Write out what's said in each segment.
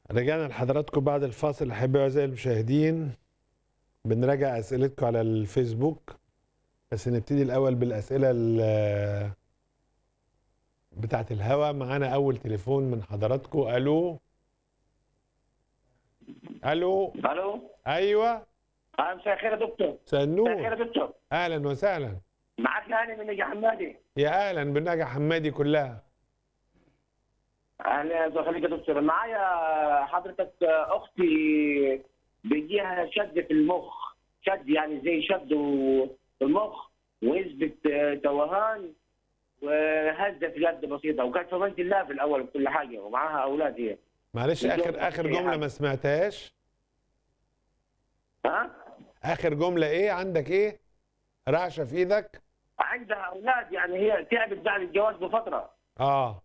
رجعنا لحضراتكم بعد الفاصل احبائي واعزائي المشاهدين بنراجع اسئلتكم على الفيسبوك بس نبتدي الاول بالاسئله ال- بتاعه الهوا معانا اول تليفون من حضراتكم الو الو الو ايوه آه، مساء الخير يا دكتور مساء الخير سنور يا دكتور اهلا وسهلا معك هاني من نجا حمادي يا اهلا بالنجا حمادي كلها اهلا الله يخليك يا دكتور معايا حضرتك اختي بيجيها شد في المخ شد يعني زي شد و- في المخ ونسبة توهان وهزة في اليد بسيطة وكانت في بنت الله في الأول بكل حاجة ومعاها أولاد هي معلش اخر اخر جمله ما سمعتهاش ها؟ اخر جمله ايه عندك ايه رعشه في ايدك عندها أولاد يعني هي تعبت بعد الجواز بفترة اه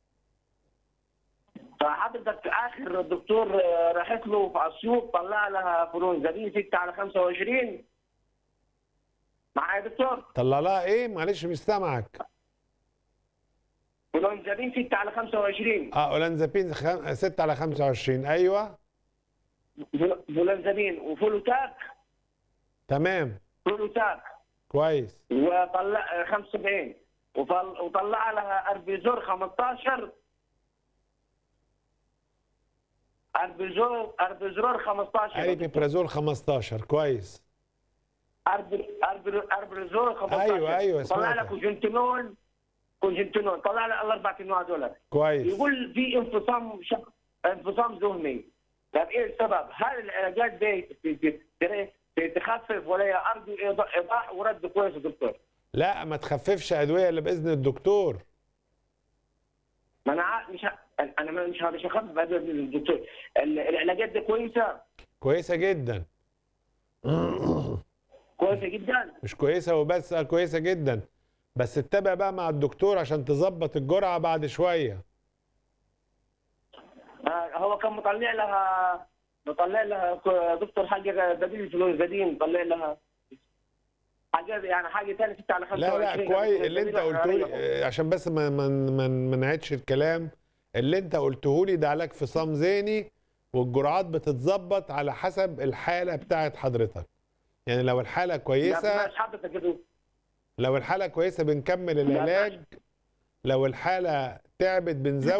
فحضرتك اخر الدكتور آه، راحت له في اسيوط طلع لها فلونزابين 6 على 25 معايا يا دكتور طلع لها ايه معلش مش سامعك فلونزابين 6 على 25 اه اولانزابين خم... 6 على 25 ايوه فل- فلونزابين وفلوتاك تمام فلوتاك كويس وطلع آه، 75 وطل- وطلع لها اربيزور 15 اربيزور اربيزور 15 اريبيبرازول 15 كويس أرب- أرب- اربيزور 15 أيوة، أيوة، طلع سمعتك. لك كوجنتينول كوجنتينول طلع لك الاربع انواع دول كويس يقول في انفصام شق... انفصام ذهني طب ايه السبب؟ هل العلاجات دي ت- ت- ت- تخفف ولا هي ارجو إيضاح- ايضاح ورد كويس يا دكتور؟ لا ما تخففش ادويه الا باذن الدكتور ما انا عا- مش ه... انا ما- مش ه- مش هخفف ادويه من الدكتور ال- العلاجات دي كويسه كويسه جدا كويسه جدا مش كويسه وبس آه، كويسه جدا بس اتبع بقى مع الدكتور عشان تظبط الجرعه بعد شويه آه، هو كان مطلع لها مطلع لها ك- دكتور حاجه بديل فلوزادين مطلع لها حاجه يعني حاجه ثانيه 6 على 25 لا لا كويس اللي انت قلته لي لي آه، عشان بس ما ما ما ما نعيدش الكلام اللي انت قلته لي ده علاج فصام ذهني والجرعات بتتظبط على حسب الحاله بتاعت حضرتك يعني لو الحاله كويسه مش حضرتك كده لو الحاله كويسه بنكمل العلاج لو الحاله تعبت بنزود